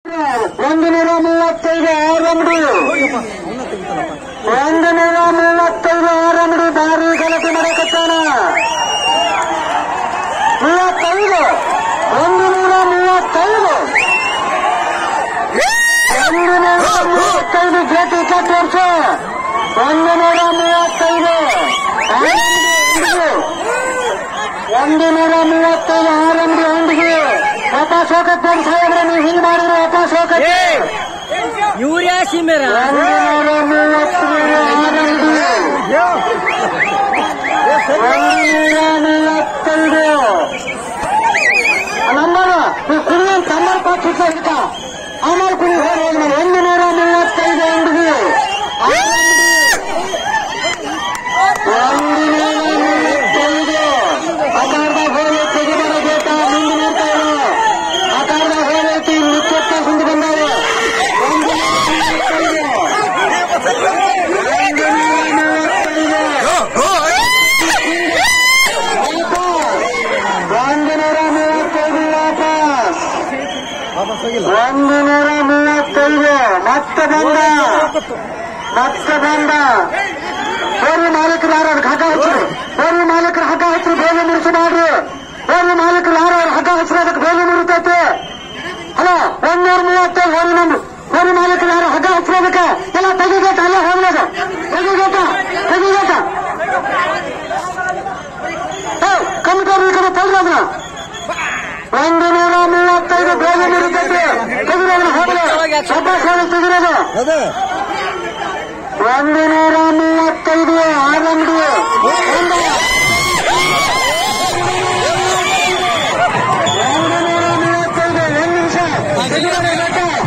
ಒಂದು ನೂರ ಮೂವತ್ತೈದು ಆರಂಭ ಒಂದು ನೂರ ಮೂವತ್ತೈದು ಆರಂಭ ಭಾರಿ ಗಲಭೆ ಮಾಡಕತ್ತಾನ ಮೂವತ್ತೈದು ಒಂದು ನೂರ ಮೂವತ್ತೈದು ಒಂದು ನೂರ ಮೂವತ್ತೈದು ಜೇಟಿ ಕಟ್ ವರ್ಷ ಒಂದು ನೂರ ಮೂವತ್ತೈದು ಒಂದು ನೂರ ಮೂವತ್ತೈದು ಆರಂಭ ಹಂಡಿಗೆ ವಾಪಸ್ ಹೋಗತ್ತೆ ಸಾಹೇಬ್ರೆ ನೀವು ಹಿಂಗ್ ಮಾಡಿದ್ರೆ ವಾಪಸ್ ಹೋಗತ್ತೆ ಯೂರಿಯಾ ಸಿಮೆರ ಒಂದು ನೂರ ಮೂವತ್ತೈದು ಆರಂಭ ಒಂದು ನೂರ ಮೂವತ್ತೈದು ನಮ್ಮರು ಕುಡಿಯ ತಮ್ಮರ್ ಪಾಠ ಹಿಡಿತ ಅಮರ್ ಕುಡಿ ಹೋಗಿ ಒಂದು ನೂರ ಮೂವತ್ತೈದು ಅಂಗಡಿ ಒಂದು ನೂರ ಮೂವತ್ತೈದು ಆಕಾರದಾಗ ಹೋಗೈತಿ ತೆಗಿಬಾರ ಗೇಟ ಮುಂದೆ ನೋಡ್ತಾ ಇರು ಆಕಾರದಾಗ ಹೋಗೈತಿ ನಿತ್ಯಕ್ಕೆ ಮುಂದೆ ಬಂದಾವೆ ಒಂದು ನೂರ ಮೂವತ್ತೈದು ಒಂದು ನೂರ ಮೂವತ್ತೈದು ಒಂದು ನೂರ ಮೂವತ್ತೈದು ವಾಪಸ್ ಒಂದು ನೂರ ಮೂವತ್ತೈದು ಮತ್ತೆ ಬಂದ ಮತ್ತೆ ಬಂದ ಬೇರೆ ಮಾಲೀಕರು ಯಾರು ಅದಕ್ಕೆ ಹಗ್ಗ ಹಚ್ಚರು ಬೇರೆ ಮಾಲೀಕರು ಹಗ್ಗ ಹಚ್ಚರು ಬೇಗ ಮುರಿಸಿ ಮಾಡ್ರಿ ಬೇರೆ ಮಾಲೀಕರು ಯಾರು ಅವ್ರ ಹಗ್ಗ ಹಚ್ಚರು ಅದಕ್ಕೆ ಬೇಗ ಮುರಿತೈತೆ ಹಲೋ ಒಂದೂರ ಮೂವತ್ತೈದು ಹೋಗಿ ನಮ್ದು ಬೇರೆ ಮಾಲೀಕರು ಯಾರು ಹಗ್ಗ ಹಚ್ಚರು ಅದಕ್ಕೆ ಎಲ್ಲ ತೆಗಿಗೇಟ ಅಲ್ಲೇ ಹೋಗ್ಲದ ತೆಗಿಗೇಟ ತೆಗಿಗೇಟ ಕಮಿಟರ್ ಈ ಕಡೆ ತಳ್ಳಿ ಅದನ್ನ ಒಂದು ನೂರ ಮೂವತ್ತೈದು ಬೇಗ ಮುರಿತೈತೆ ತೆಗಿರೋದ್ರ ಹೋಗಲಿ ವಾಪಸ್ ಹೋಗಿ ತೆಗಿರೋದು ಒಂದು ನೂರ ಮೂವತ್ತೈದು ಆರಂಭ